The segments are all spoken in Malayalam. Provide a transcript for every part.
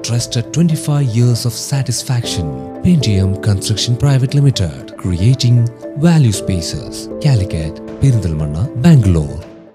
Trusted 25 years of satisfaction. Pentium Construction Private Limited. Creating value spaces. Calicut, Perindalmanna, Bangalore.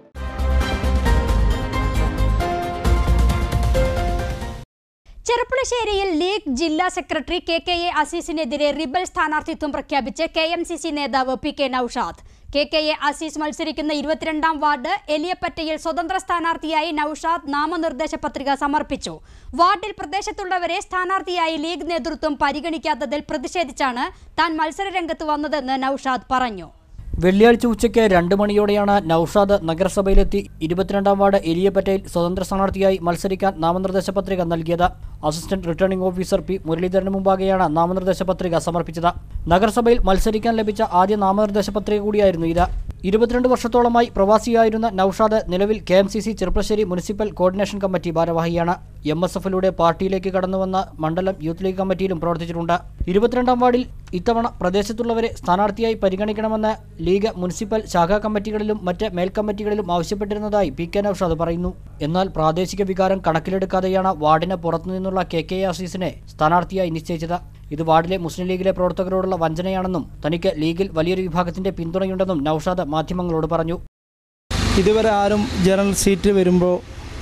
ചെറുപ്പുളശ്ശേരിയിൽ ലീഗ് ജില്ലാ സെക്രട്ടറി കെ കെ എ അസീസിനെതിരെ റിബൽ സ്ഥാനാർത്ഥിത്വം പ്രഖ്യാപിച്ച് കെ എം സി സി നേതാവ് P K Noushad K K A Azeez മത്സരിക്കുന്ന ഇരുപത്തിരണ്ടാം വാർഡ് എലിയപ്പറ്റയിൽ സ്വതന്ത്ര സ്ഥാനാർത്ഥിയായി നൌഷാദ് നാമനിർദ്ദേശ പത്രിക സമർപ്പിച്ചു വാർഡിൽ പ്രദേശത്തുള്ളവരെ സ്ഥാനാർത്ഥിയായി ലീഗ് നേതൃത്വം പരിഗണിക്കാത്തതിൽ പ്രതിഷേധിച്ചാണ് താൻ മത്സരരംഗത്ത് വന്നതെന്ന് നൌഷാദ് പറഞ്ഞു വെള്ളിയാഴ്ച ഉച്ചയ്ക്ക് രണ്ട് മണിയോടെയാണ് നൌഷാദ് നഗരസഭയിലെത്തി ഇരുപത്തിരണ്ടാം വാർഡ് എലിയപ്പറ്റയിൽ സ്വതന്ത്ര സ്ഥാനാർത്ഥിയായി മത്സരിക്കാൻ നാമനിർദ്ദേശ പത്രിക നൽകിയത് അസിസ്റ്റന്റ് റിട്ടേണിംഗ് ഓഫീസർ പി മുരളീധരന് മുമ്പാകെയാണ് നാമനിർദ്ദേശ പത്രിക സമർപ്പിച്ചത് നഗരസഭയിൽ മത്സരിക്കാൻ ലഭിച്ച ആദ്യ നാമനിർദ്ദേശ പത്രിക കൂടിയായിരുന്നു ഇത് ഇരുപത്തിരണ്ട് വർഷത്തോളമായി പ്രവാസിയായിരുന്ന നൌഷാദ് നിലവിൽ K M C C Cherpulassery municipal coordination committee ഭാരവാഹിയാണ് എം എസ് എഫിലൂടെ പാർട്ടിയിലേക്ക് കടന്നുവന്ന മണ്ഡലം യൂത്ത് ലീഗ് കമ്മിറ്റിയിലും പ്രവർത്തിച്ചിട്ടുണ്ട് ഇരുപത്തിരണ്ടാം വാർഡിൽ ഇത്തവണ പ്രദേശത്തുള്ളവരെ സ്ഥാനാർത്ഥിയായി പരിഗണിക്കണമെന്ന് ലീഗ് മുനിസിപ്പൽ ശാഖാ കമ്മിറ്റികളിലും മറ്റ് മേൽക്കമ്മിറ്റികളിലും ആവശ്യപ്പെട്ടിരുന്നതായി പി കെ നൌഷാദ് പറയുന്നു എന്നാൽ പ്രാദേശിക വികാരം കണക്കിലെടുക്കാതെയാണ് വാർഡിന് പുറത്തുനിന്നുള്ള കെ കെ ആസീസിനെ സ്ഥാനാർത്ഥിയായി നിശ്ചയിച്ചത് ഇത് വാർഡിലെ മുസ്ലിം ലീഗിലെ പ്രവർത്തകരോടുള്ള വഞ്ചനയാണെന്നും തനിക്ക് ലീഗിൽ വലിയൊരു വിഭാഗത്തിന്റെ പിന്തുണയുണ്ടെന്നും നൌഷാദ് മാധ്യമങ്ങളോട് പറഞ്ഞു ഇതുവരെ ആരും ജനറൽ സീറ്റ് വരുമ്പോൾ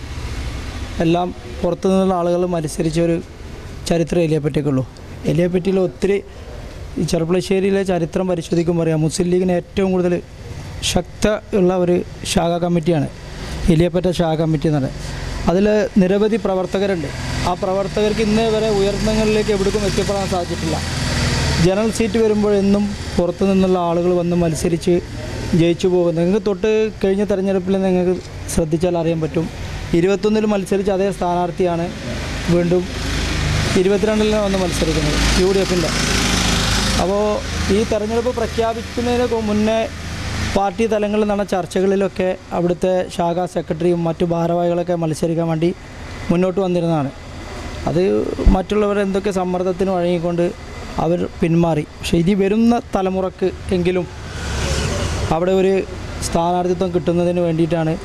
എല്ലാം പുറത്തു നിന്നുള്ള ആളുകൾ മത്സരിച്ച ഒരു ചരിത്രം എലിയപ്പറ്റയ്ക്കുള്ളൂ എലിയപ്പറ്റയിൽ ഒത്തിരി ഈ ചെറുപ്പളശ്ശേരിയിലെ ചരിത്രം പരിശോധിക്കുമ്പോൾ അറിയാം മുസ്ലിം ലീഗിന് ഏറ്റവും കൂടുതൽ ശക്ത ഉള്ള ഒരു ശാഖാ കമ്മിറ്റിയാണ് എലിയപ്പറ്റ ശാഖാ കമ്മിറ്റി എന്ന് പറയുന്നത് അതിൽ നിരവധി പ്രവർത്തകരുണ്ട് ആ പ്രവർത്തകർക്ക് ഇന്നേ വരെ ഉയർന്നങ്ങളിലേക്ക് എവിടേക്കും എത്തിപ്പെടാൻ സാധിച്ചിട്ടില്ല ജനറൽ സീറ്റ് വരുമ്പോഴെന്നും പുറത്തു നിന്നുള്ള ആളുകൾ വന്ന് മത്സരിച്ച് ജയിച്ചു പോകും നിങ്ങൾക്ക് തൊട്ട് കഴിഞ്ഞ തെരഞ്ഞെടുപ്പിൽ നിങ്ങൾക്ക് ശ്രദ്ധിച്ചാൽ അറിയാൻ പറ്റും ഇരുപത്തൊന്നിൽ മത്സരിച്ച അതേ സ്ഥാനാർത്ഥിയാണ് വീണ്ടും ഇരുപത്തിരണ്ടിൽ വന്ന് മത്സരിക്കുന്നത് യു ഡി എഫിൻ്റെ അപ്പോൾ ഈ തെരഞ്ഞെടുപ്പ് പ്രഖ്യാപിക്കുന്നതിന് കൊ- മുന്നേ പാർട്ടി തലങ്ങളിൽ നടന്ന ചർച്ചകളിലൊക്കെ അവിടുത്തെ ശാഖാ സെക്രട്ടറിയും മറ്റു ഭാരവാഹികളൊക്കെ മത്സരിക്കാൻ വേണ്ടി മുന്നോട്ട് വന്നിരുന്നതാണ് അത് മറ്റുള്ളവർ എന്തൊക്കെ സമ്മർദ്ദത്തിന് വഴങ്ങിക്കൊണ്ട് അവർ പിന്മാറി പക്ഷേ ഇനി വരുന്ന തലമുറക്ക് എങ്കിലും അവിടെ ഒരു സ്ഥാനാർത്ഥിത്വം കിട്ടുന്നതിന് വേണ്ടിയിട്ടാണ്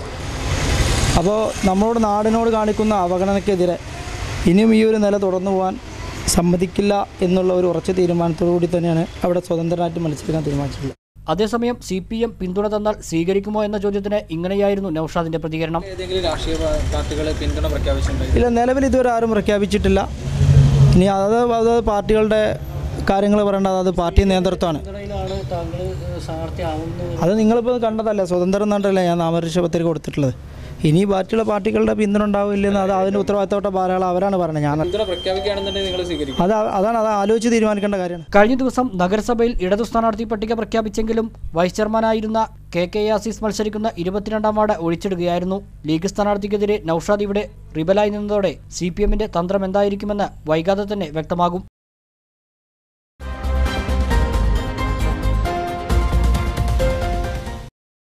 അപ്പോൾ നമ്മളോട് നാടിനോട് കാണിക്കുന്ന അവഗണനയ്ക്കെതിരെ ഇനിയും ഈ ഒരു നില തുടർന്നു പോകാൻ സമ്മതിക്കില്ല എന്നുള്ള ഒരു ഉറച്ച തീരുമാനത്തോടു കൂടി തന്നെയാണ് അവിടെ സ്വതന്ത്രനായിട്ട് മത്സരിക്കാൻ തീരുമാനിച്ചിട്ടുള്ളത് അതേസമയം സി പി എം പിന്തുണ തന്നാൽ സ്വീകരിക്കുമോ എന്ന ചോദ്യത്തിന് ഇങ്ങനെയായിരുന്നു നൌഷാദിന്റെ പ്രതികരണം ഏതെങ്കിലും രാഷ്ട്രീയ പാർട്ടികൾ പിന്തുണ പ്രഖ്യാപിച്ചിട്ടുണ്ടോ ഇല്ല നിലവിൽ ഇതുവരെ ആരും പ്രഖ്യാപിച്ചിട്ടില്ല ഇനി അത് അത് പാർട്ടികളുടെ കാര്യങ്ങൾ പറയേണ്ടത് അത് പാർട്ടി നേതൃത്വമാണ് അത് നിങ്ങളിപ്പോൾ കണ്ടതല്ലേ സ്വതന്ത്രം എന്നിട്ടല്ലേ ഞാൻ നാമനിർദ്ദേശ പത്രിക കൊടുത്തിട്ടുള്ളത് ഇനി ബാക്കിയുള്ള പാർട്ടികളുടെ പിന്തുണ ഉണ്ടാവില്ലെന്ന് അത് അതിൻ്റെ ഉത്തരവാദിത്തപ്പെട്ട ഭാരങ്ങൾ അവരാണ് പറയുന്നത് ഞാൻ പിന്തുണ പ്രഖ്യാപിക്കുകയാണെന്നുണ്ടെങ്കിൽ നിങ്ങൾ സ്വീകരിക്കും അത് അതാണ് അത് ആലോചിച്ച് തീരുമാനിക്കേണ്ട കാര്യമാണ് കഴിഞ്ഞ ദിവസം നഗരസഭയിൽ ഇടതു സ്ഥാനാർത്ഥി പട്ടിക പ്രഖ്യാപിച്ചെങ്കിലും വൈസ് ചെയർമാനായിരുന്ന കെ കെ ആസീസ് മത്സരിക്കുന്ന ഇരുപത്തിരണ്ടാം വാർഡ് ഒഴിച്ചിടുകയായിരുന്നു ലീഗ് സ്ഥാനാർത്ഥിക്കെതിരെ നൌഷാദ് ഇവിടെ റിബലായി നിന്നതോടെ സി പി എമ്മിന്റെ തന്ത്രം എന്തായിരിക്കുമെന്ന് വൈകാതെ തന്നെ വ്യക്തമാകും